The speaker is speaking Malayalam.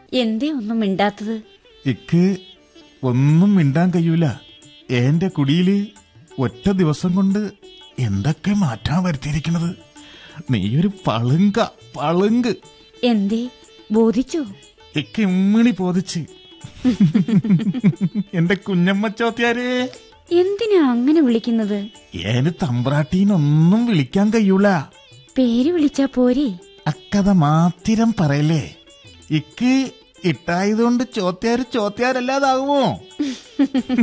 എന്തേ ഒന്നും മിണ്ടാത്തത് ഇക്ക് ഒന്നും മിണ്ടാൻ കഴിയൂല എന്റെ കുടിയില് ഒറ്റ ദിവസം കൊണ്ട് എന്തൊക്കെ മാറ്റാൻ വരുത്തിയിരിക്കണത് നീയൊരു പളുങ്ക പളുങ്ക് എന്തേ ബോധിച്ചോ ഇക്ക് ഇമ്മിണി പോതിച്ച് എന്റെ കുഞ്ഞമ്മ ചോത്തിയാരേ എന്തിനാ അങ്ങനെ വിളിക്കുന്നത് ഏന് തമ്പ്രാട്ടീനൊന്നും വിളിക്കാൻ കഴിയൂല പേര് വിളിച്ചാ പോരെ അക്കഥ മാത്തിരം പറയല്ലേ ഇക്ക് ഇട്ടായതുകൊണ്ട് ചോത്തിയാര് ചോത്തിയാരല്ലാതാകുമോ